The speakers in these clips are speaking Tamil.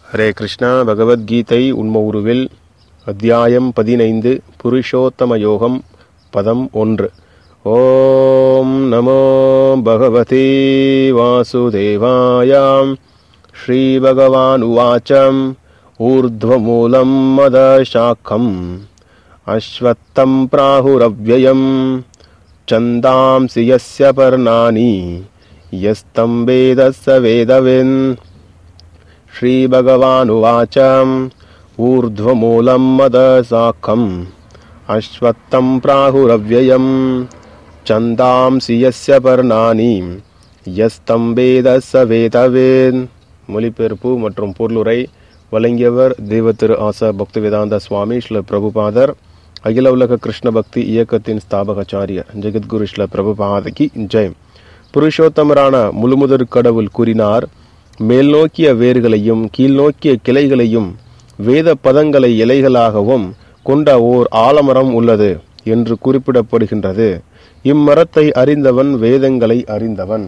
ஹரே கிருஷ்ணா பகவத்கீதை உண்ம உருவில் அத்தியாயம் பதினைந்து புருஷோத்தம யோகம் பதம் ஒன்று ஓம் நமோ பகவதே வாசுதேவாயாம் ஸ்ரீபகவான் உவாச்சம் ஊர்ध्वमूलं मदशाखम् अश्वत्थं प्राहुरव्ययम् छन्दांसि यस्य पर्णानि यस्तं वेद स वेदविन् श्रीभगवानुवाच ऊर्ध्वमूलं मदशाखम् अश्वत्थं प्राहुरव्ययम् छन्दांसि यस्य पर्णानि யஸ்தம் வேத ச வேதவேன் மொழிபெயர்ப்பு மற்றும் பொருளுரை வழங்கியவர் தெய்வ திரு ஆசா பக்தி வேதாந்த சுவாமி ஸ்ல பிரபுபாதர் அகில உலக கிருஷ்ண பக்தி இயக்கத்தின் ஸ்தாபகாச்சாரியர் ஜெகத்குரு ஸ்ல பிரபுபாதகி ஜெயம் புருஷோத்தமரான முழுமுதற் கடவுள் கூறினார் மேல்நோக்கிய வேர்களையும் கீழ்நோக்கிய கிளைகளையும் வேத பதங்களை இலைகளாகவும் கொண்ட ஓர் ஆலமரம் உள்ளது என்று குறிப்பிடப்படுகின்றது இம்மரத்தை அறிந்தவன் வேதங்களை அறிந்தவன்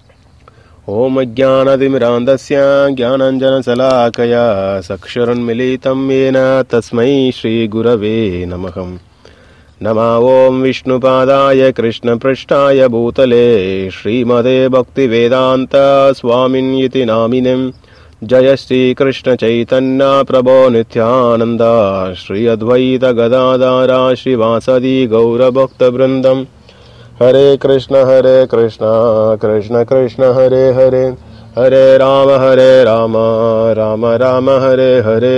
ஓம் அஜானதிமிராந்தஸ்ய ज्ञानञ्जनशलाकया सक्षरन्मिलितं येन तस्मै श्रीगुरवे नमः नमा ॐ विष्णुपादाय कृष्णपृष्ठाय भूतले श्रीमदे भक्तिवेदान्त स्वामिन् इति नामिनम् जय श्रीकृष्णचैतन्य प्रभो नित्यानन्द श्री अद्वैतगदाधारा श्रीवासदि गौरभक्तवृन्दम् हरे कृष्ण हरे कृष्ण कृष्ण कृष्ण हरे हरे हरे राम हरे राम ராம ராம ஹரே ஹரே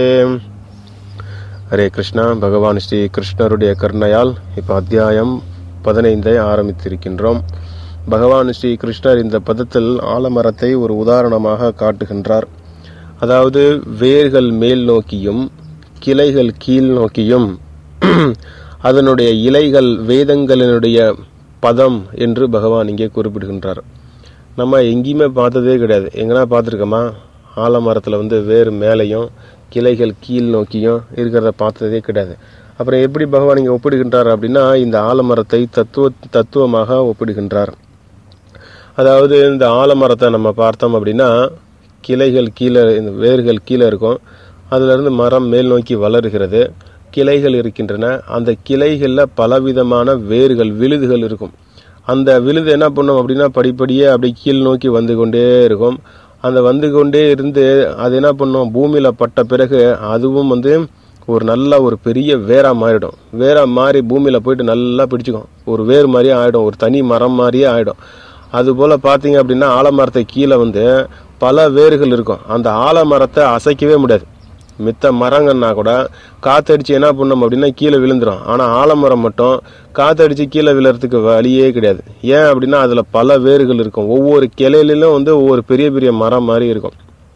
ஹரே கிருஷ்ணா பகவான் ஸ்ரீ கிருஷ்ணருடைய கருணையால் இப்போ அத்தியாயம் பதினைந்தை ஆரம்பித்திருக்கின்றோம் பகவான் ஸ்ரீ கிருஷ்ணர் இந்த பதத்தில் ஆலமரத்தை ஒரு உதாரணமாக காட்டுகின்றார் அதாவது வேர்கள் மேல் நோக்கியும் கிளைகள் கீழ் நோக்கியும் அதனுடைய இலைகள் வேதங்களினுடைய பதம் என்று பகவான் இங்கே குறிப்பிடுகின்றார் நம்ம எங்கேயுமே பார்த்ததே கிடையாது எங்கன்னா பார்த்துருக்கோமா ஆலமரத்தில் வந்து வேறு மேலையும் கிளைகள் கீழ் நோக்கியும் இருக்கிறத பார்த்ததே கிடையாது அப்புறம் எப்படி பகவான் இங்கே ஒப்பிடுகின்றார் அப்படின்னா இந்த ஆலமரத்தை தத்துவ தத்துவமாக ஒப்பிடுகின்றார் அதாவது இந்த ஆலமரத்தை நம்ம பார்த்தோம் அப்படின்னா கிளைகள் கீழே இந்த வேர்கள் கீழே இருக்கும் அதிலிருந்து மரம் மேல் நோக்கி வளருகிறது கிளைகள் இருக்கின்றன அந்த கிளைகளில் பலவிதமான வேர்கள் விழுதுகள் இருக்கும் அந்த விழுது என்ன பண்ணும் அப்படின்னா படிப்படியே அப்படி கீழ் நோக்கி வந்து கொண்டே இருக்கும் அந்த வந்து கொண்டே இருந்து அது என்ன பண்ணும் பூமியில் பட்ட பிறகு அதுவும் வந்து ஒரு நல்ல ஒரு பெரிய வேரா மாறிடும் வேரா மாறி பூமியில் போயிட்டு நல்லா பிடிச்சிக்கும் ஒரு வேர் மாதிரியே ஆகிடும் ஒரு தனி மரம் மாதிரியே ஆகிடும் அதுபோல் பார்த்தீங்க அப்படின்னா ஆலமரத்தை கீழே வந்து பல வேர்கள் இருக்கும் அந்த ஆலமரத்தை அசைக்கவே முடியாது மித்த மரங்கன்னா கூட காத்தடிச்சு என்ன பண்ணோம் அப்படின்னா கீழே விழுந்துடும் ஆனால் ஆலமரம் மட்டும் காத்தடிச்சு கீழே விழுறதுக்கு வழியே கிடையாது ஏன் அப்படின்னா அதில் பல வேர்கள் இருக்கும் ஒவ்வொரு கிளையிலும் வந்து ஒவ்வொரு பெரிய பெரிய மரம் மாதிரி இருக்கும்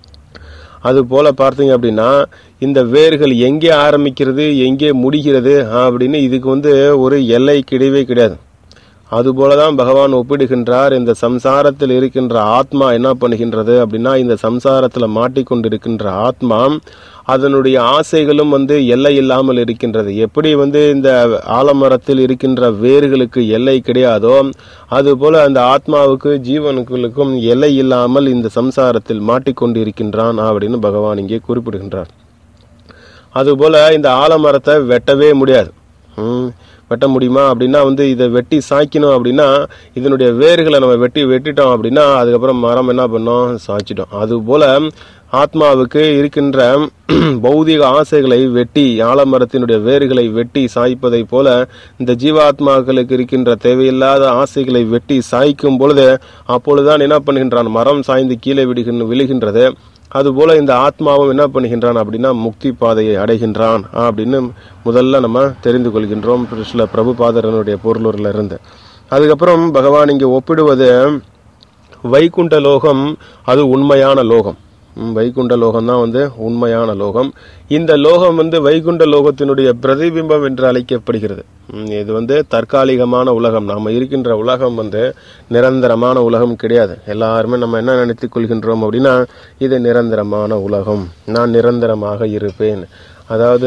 அது போல பார்த்தீங்க அப்படின்னா இந்த வேர்கள் எங்கே ஆரம்பிக்கிறது எங்கே முடிகிறது அப்படின்னு இதுக்கு வந்து ஒரு எல்லை கிடையவே கிடையாது அதுபோலதான் பகவான் ஒப்பிடுகின்றார் இந்த சம்சாரத்தில் இருக்கின்ற ஆத்மா என்ன பண்ணுகின்றது அப்படின்னா இந்த சம்சாரத்தில் மாட்டிக்கொண்டிருக்கின்ற ஆத்மா அதனுடைய ஆசைகளும் வந்து எல்லை இல்லாமல் இருக்கின்றது எப்படி வந்து இந்த ஆலமரத்தில் இருக்கின்ற வேர்களுக்கு எல்லை கிடையாதோ அதுபோல அந்த ஆத்மாவுக்கு ஜீவனுக்களுக்கும் எல்லை இல்லாமல் இந்த சம்சாரத்தில் மாட்டிக்கொண்டு இருக்கின்றான் அப்படின்னு பகவான் இங்கே குறிப்பிடுகின்றார் அதுபோல இந்த ஆலமரத்தை வெட்டவே முடியாது வெட்ட முடியுமா அப்படின்னா வந்து இதை வெட்டி சாய்க்கணும் அப்படின்னா இதனுடைய வேர்களை நம்ம வெட்டி வெட்டிட்டோம் அப்படின்னா அதுக்கப்புறம் மரம் என்ன பண்ணோம் சாய்ச்சிட்டோம் அது போல ஆத்மாவுக்கு இருக்கின்ற பௌதிக ஆசைகளை வெட்டி ஆலமரத்தினுடைய வேர்களை வெட்டி சாய்ப்பதை போல இந்த ஜீவாத்மாக்களுக்கு இருக்கின்ற தேவையில்லாத ஆசைகளை வெட்டி சாய்க்கும் பொழுது அப்பொழுதுதான் என்ன பண்ணுகின்றான் மரம் சாய்ந்து கீழே விடுகின்ற விழுகின்றது அதுபோல இந்த ஆத்மாவும் என்ன பண்ணுகின்றான் அப்படின்னா முக்தி பாதையை அடைகின்றான் அப்படின்னு முதல்ல நம்ம தெரிந்து கொள்கின்றோம் சில பிரபுபாதரனுடைய பொருளூரில் இருந்து அதுக்கப்புறம் பகவான் இங்கே ஒப்பிடுவது வைகுண்ட லோகம் அது உண்மையான லோகம் வைகுண்ட லோகம் தான் வந்து உண்மையான லோகம் இந்த லோகம் வந்து வைகுண்ட லோகத்தினுடைய பிரதிபிம்பம் என்று அழைக்கப்படுகிறது இது வந்து தற்காலிகமான உலகம் நாம் இருக்கின்ற உலகம் வந்து நிரந்தரமான உலகம் கிடையாது எல்லாருமே நம்ம என்ன நினைத்து கொள்கின்றோம் அப்படின்னா இது நிரந்தரமான உலகம் நான் நிரந்தரமாக இருப்பேன் அதாவது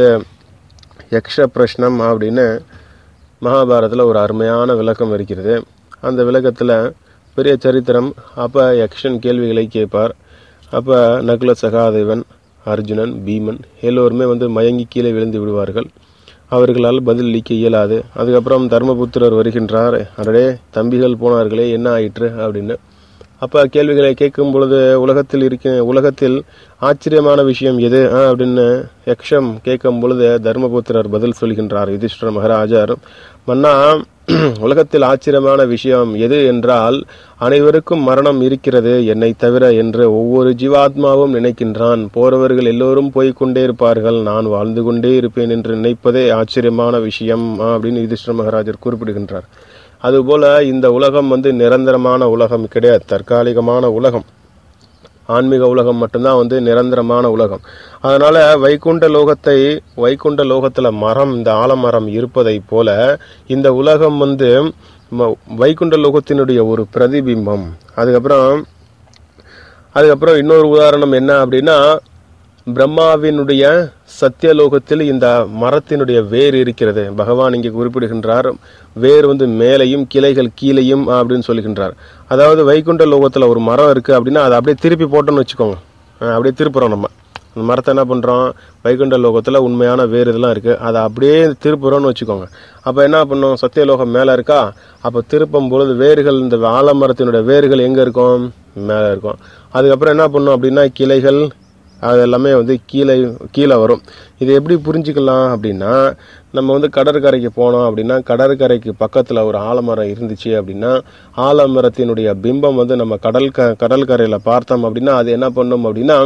யக்ஷ பிரஷ்னம் அப்படின்னு மகாபாரதத்தில் ஒரு அருமையான விளக்கம் இருக்கிறது அந்த விளக்கத்தில் பெரிய சரித்திரம் அப்போ யக்ஷன் கேள்விகளை கேட்பார் அப்போ நகுல சகாதேவன் அர்ஜுனன் பீமன் எல்லோருமே வந்து மயங்கி கீழே விழுந்து விடுவார்கள் அவர்களால் பதிலளிக்க இயலாது அதுக்கப்புறம் தர்மபுத்திரர் வருகின்றார் அடடே தம்பிகள் போனார்களே என்ன ஆயிற்று அப்படின்னு அப்ப கேள்விகளை கேட்கும் பொழுது உலகத்தில் இருக்க உலகத்தில் ஆச்சரியமான விஷயம் எது ஆ, அப்படின்னு யக்ஷம் கேட்கும் பொழுது தர்மபுத்திரர் பதில் சொல்கின்றார் யுதிஷ்டர மகாராஜர் மன்னா உலகத்தில் ஆச்சரியமான விஷயம் எது என்றால் அனைவருக்கும் மரணம் இருக்கிறது என்னை தவிர என்று ஒவ்வொரு ஜீவாத்மாவும் நினைக்கின்றான் போறவர்கள் எல்லோரும் போய்க் கொண்டே இருப்பார்கள் நான் வாழ்ந்து கொண்டே இருப்பேன் என்று நினைப்பதே ஆச்சரியமான விஷயம் ஆ, அப்படின்னு யுதிஷ்டர மகாராஜர் குறிப்பிடுகின்றார் அதுபோல இந்த உலகம் வந்து நிரந்தரமான உலகம் கிடையாது தற்காலிகமான உலகம் ஆன்மீக உலகம் மட்டும்தான் வந்து நிரந்தரமான உலகம் அதனால வைகுண்ட லோகத்தை வைகுண்ட லோகத்துல மரம் இந்த ஆலமரம் இருப்பதை போல இந்த உலகம் வந்து ம- வைகுண்ட லோகத்தினுடைய ஒரு பிரதிபிம்பம் அதுக்கப்புறம் அதுக்கப்புறம் இன்னொரு உதாரணம் என்ன அப்படின்னா பிரம்மாவினுடைய சத்தியலோகத்தில் இந்த மரத்தினுடைய வேர் இருக்கிறது பகவான் இங்கே குறிப்பிடுகின்றார் வேர் வந்து மேலையும் கிளைகள் கீழையும் அப்படின்னு சொல்லுகின்றார் அதாவது வைகுண்ட லோகத்துல ஒரு மரம் இருக்கு அப்படின்னா அதை அப்படியே திருப்பி போட்டோம்னு வச்சுக்கோங்க அஹ் அப்படியே திருப்புறோம் நம்ம அந்த மரத்தை என்ன பண்றோம் வைகுண்ட லோகத்துல உண்மையான வேர் இதெல்லாம் இருக்கு அதை அப்படியே திருப்புறோம்னு வச்சுக்கோங்க அப்ப என்ன பண்ணும் சத்தியலோகம் மேல இருக்கா அப்ப திருப்பும் பொழுது வேர்கள் இந்த ஆலமரத்தினுடைய வேர்கள் எங்க இருக்கும் மேல இருக்கும் அதுக்கப்புறம் என்ன பண்ணும் அப்படின்னா கிளைகள் அது எல்லாமே வந்து கீழே கீழே வரும் இது எப்படி புரிஞ்சுக்கலாம் அப்படின்னா நம்ம வந்து கடற்கரைக்கு போனோம் அப்படின்னா கடற்கரைக்கு பக்கத்துல ஒரு ஆலமரம் இருந்துச்சு அப்படின்னா ஆலமரத்தினுடைய பிம்பம் வந்து நம்ம கடல் க கடற்கரையில பார்த்தோம் அப்படின்னா அது என்ன பண்ணும் அப்படின்னா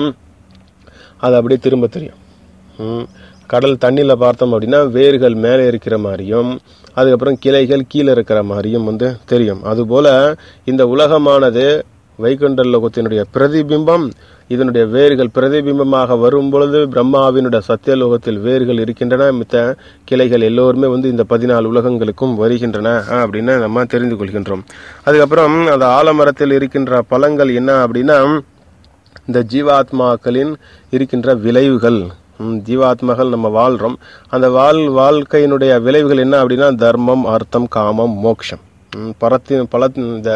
அது அப்படியே திரும்ப தெரியும் ம். கடல் தண்ணியில பார்த்தோம் அப்படின்னா வேர்கள் மேலே இருக்கிற மாதிரியும் அதுக்கப்புறம் கிளைகள் கீழே இருக்கிற மாதிரியும் வந்து தெரியும் அதுபோல இந்த உலகமானது வைகுண்ட லோகத்தினுடைய பிரதிபிம்பம் இதனுடைய வேர்கள் பிரதிபிம்பமாக வரும் பொழுது பிரம்மாவினுடைய சத்தியலோகத்தில் வேர்கள் இருக்கின்றன மித்த கிளைகள் எல்லோருமே வந்து இந்த பதினாலு உலகங்களுக்கும் வருகின்றன ஆஹ், அப்படின்னு நம்ம தெரிந்து கொள்கின்றோம் அதுக்கப்புறம் அந்த ஆலமரத்தில் இருக்கின்ற பழங்கள் என்ன அப்படின்னா இந்த ஜீவாத்மாக்களின் இருக்கின்ற விளைவுகள் ம், ஜீவாத்மாக்கள் நம்ம வாழ்றோம் அந்த வாழ் வாழ்க்கையினுடைய விளைவுகள் என்ன அப்படின்னா தர்மம் அர்த்தம் காமம் மோட்சம் ம், பரத்தின் பல இந்த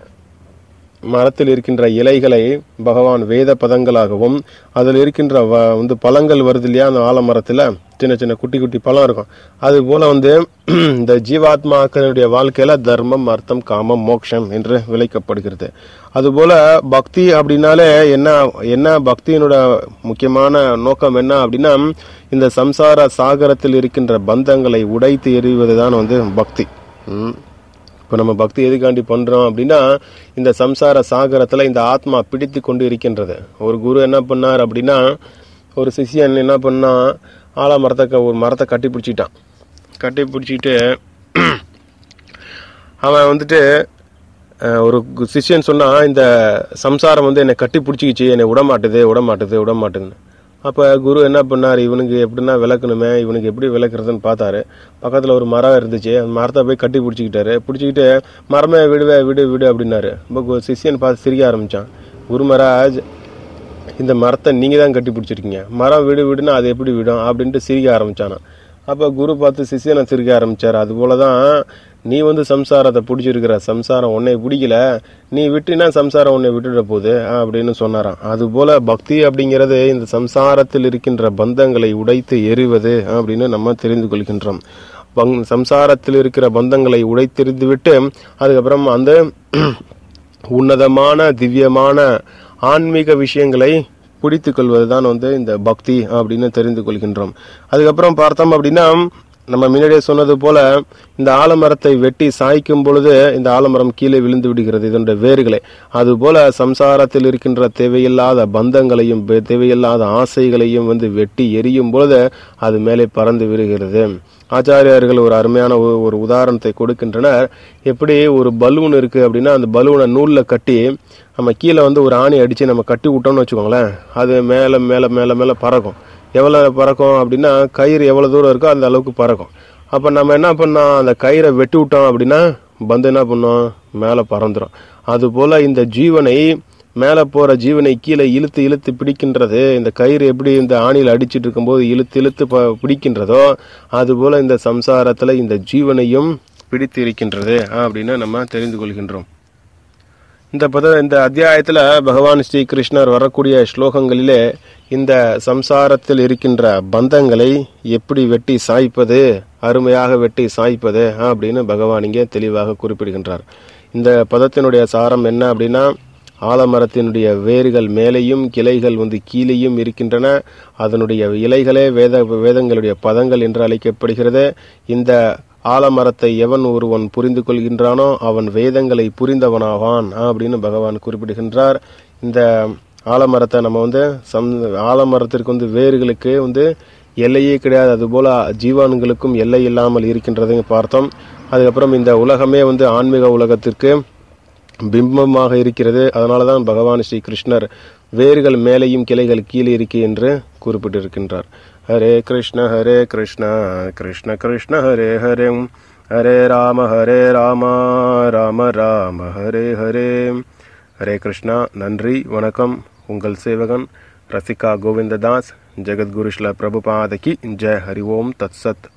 மரத்தில் இருக்கின்ற இலைகளை பகவான் வேத பதங்களாகவும் அதில் இருக்கின்ற வ- வந்து பழங்கள் வருது இல்லையா அந்த ஆலமரத்துல சின்ன சின்ன குட்டி குட்டி பழம் இருக்கும் அது போல வந்து இந்த ஜீவாத்மாக்களுடைய வாழ்க்கையில தர்மம் அர்த்தம் காமம் மோட்சம் என்று விளைக்கப்படுகிறது அதுபோல பக்தி அப்படின்னாலே என்ன என்ன பக்தியினோட முக்கியமான நோக்கம் என்ன அப்படின்னா இந்த சம்சார சாகரத்தில் இருக்கின்ற பந்தங்களை உடைத்து எறிவதுதான் வந்து பக்தி ம். இப்போ நம்ம பக்தி எதுக்காண்டி பண்றோம் அப்படின்னா இந்த சம்சார சாகரத்துல இந்த ஆத்மா பிடித்து கொண்டு இருக்கின்றது ஒரு குரு என்ன பண்ணார் அப்படின்னா ஒரு சிஷ்யன் என்ன பண்ணா ஆலமரத்தை க- ஒரு மரத்தை கட்டி பிடிச்சிட்டான் கட்டி பிடிச்சிட்டு அவன் வந்துட்டு அஹ், ஒரு கு- சிஷ்யன் சொன்னா இந்த சம்சாரம் வந்து என்னை கட்டி பிடிச்சிக்கிச்சு என்னை விட மாட்டுது விட மாட்டுது விட மாட்டுதுன்னு அப்ப குரு என்ன பண்ணாரு இவனுக்கு எப்படின்னா விளக்கணுமே இவனுக்கு எப்படி விளக்குறதுன்னு பார்த்தாரு பக்கத்துல ஒரு மரம் இருந்துச்சு அந்த மரத்தை போய் கட்டி பிடிச்சிக்கிட்டாரு பிடிச்சிக்கிட்டு மரமே விடுவே விடு விடு அப்படின்னாரு இப்போ கு- சிஷ்யன் பார்த்து சிரிக்க ஆரம்பிச்சான் குரு மகாராஜ் இந்த மரத்தை நீங்க தான் கட்டி பிடிச்சிருக்கீங்க மரம் விடு விடுனா அது எப்படி விடும் அப்படின்ட்டு சிரிக்க ஆரம்பிச்சானா அப்ப குரு பார்த்து சிஷியனை சிரிக்க ஆரம்பிச்சாரு அது போலதான் நீ வந்து சம்சாரத்தை பிடிச்சிருக்கிற சம்சாரம் உன்னை பிடிக்கல நீ விட்டினா சம்சாரம் உன்னை விட்டுட போகுது அப்படின்னு சொன்னாராம் அது போல பக்தி அப்படிங்கிறது இந்த சம்சாரத்தில் இருக்கின்ற பந்தங்களை உடைத்து எறிவது அப்படின்னு நம்ம தெரிந்து கொள்கின்றோம் பங் சம்சாரத்தில் இருக்கிற பந்தங்களை உடைத்தெறிந்து விட்டு அதுக்கப்புறம் அந்த உன்னதமான திவ்யமான ஆன்மீக விஷயங்களை பிடித்துக் கொள்வதுதான் வந்து இந்த பக்தி அப்படின்னு தெரிந்து கொள்கின்றோம் அதுக்கப்புறம் பார்த்தோம் அப்படின்னா நம்ம முன்னாடியே சொன்னது போல இந்த ஆலமரத்தை வெட்டி சாய்க்கும் பொழுது இந்த ஆலமரம் கீழே விழுந்து விடுகிறது இதனுடைய வேர்களை அதுபோல சம்சாரத்தில் இருக்கின்ற தேவையில்லாத பந்தங்களையும் வே- தேவையில்லாத ஆசைகளையும் வந்து வெட்டி எரியும் பொழுது அது மேலே பறந்து விடுகிறது ஆச்சாரியார்கள் ஒரு அருமையான ஒரு- ஒரு உதாரணத்தை கொடுக்கின்றனர் எப்படி ஒரு பலூன் இருக்கு அப்படின்னா அந்த பலூனை நூல்ல கட்டி நம்ம கீழே வந்து ஒரு ஆணி அடிச்சு நம்ம கட்டி விட்டோம்னு வச்சுக்கோங்களேன் அது மேல மேல மேல மேல பறக்கும் எவ்வளவு பறக்கும் அப்படின்னா கயிறு எவ்வளவு தூரம் இருக்கோ அந்த அளவுக்கு பறக்கும் அப்ப நம்ம என்ன பண்ணோம் அந்த கயிறை வெட்டி விட்டோம் அப்படின்னா பந்து என்ன பண்ணோம் மேல பறந்துரும் அது போல இந்த ஜீவனை மேல போற ஜீவனை கீழே இழுத்து இழுத்து பிடிக்கின்றது இந்த கயிறு எப்படி இந்த ஆணியில் அடிச்சிட்டு இருக்கும்போது இழுத்து இழுத்து ப- பிடிக்கின்றதோ அதுபோல இந்த சம்சாரத்துல இந்த ஜீவனையும் பிடித்து இருக்கின்றது அப்படின்னு நம்ம தெரிந்து கொள்கின்றோம் இந்த பத இந்த அத்தியாயத்துல பகவான் ஸ்ரீ கிருஷ்ணர் வரக்கூடிய ஸ்லோகங்களிலே இந்த சம்சாரத்தில் இருக்கின்ற பந்தங்களை எப்படி வெட்டி சாய்ப்பது அருமையாக வெட்டி சாய்ப்பது அப்படின்னு பகவான் இங்கே தெளிவாக குறிப்பிடுகின்றார் இந்த பதத்தினுடைய சாரம் என்ன அப்படின்னா ஆலமரத்தினுடைய வேர்கள் மேலேயும் கிளைகள் வந்து கீழேயும் இருக்கின்றன அதனுடைய இலைகளே வேத வேதங்களுடைய பதங்கள் என்று அழைக்கப்படுகிறது இந்த ஆலமரத்தை எவன் ஒருவன் புரிந்து கொள்கின்றானோ அவன் வேதங்களை புரிந்தவனாவான் அப்படின்னு பகவான் குறிப்பிடுகின்றார் இந்த ஆலமரத்தை நம்ம வந்து சம் ஆலமரத்திற்கு வந்து வேர்களுக்கு வந்து எல்லையே கிடையாது அதுபோல ஜீவான்களுக்கும் எல்லை இல்லாமல் இருக்கின்றதையும் பார்த்தோம் அதுக்கப்புறம் இந்த உலகமே வந்து ஆன்மீக உலகத்திற்கு பிம்பமாக இருக்கிறது அதனால தான் பகவான் ஸ்ரீ கிருஷ்ணர் வேர்கள் மேலேயும் கிளைகள் கீழே இருக்கு என்று குறிப்பிட்டிருக்கின்றார் ஹரே கிருஷ்ண ஹரே கிருஷ்ண கிருஷ்ண கிருஷ்ண ஹரே ஹரே ஹரே ராம ஹரே ராம ராம ராம ஹரே ஹரே ஹரே கிருஷ்ணா நன்றி வணக்கம் உங்கள் சேவகன் ரசிகா கோவிந்ததாஸ் ஜெகத்குரு ஸ்ல பிரபுபாதகி ஜெய் ஹரி ஓம் தத் சத்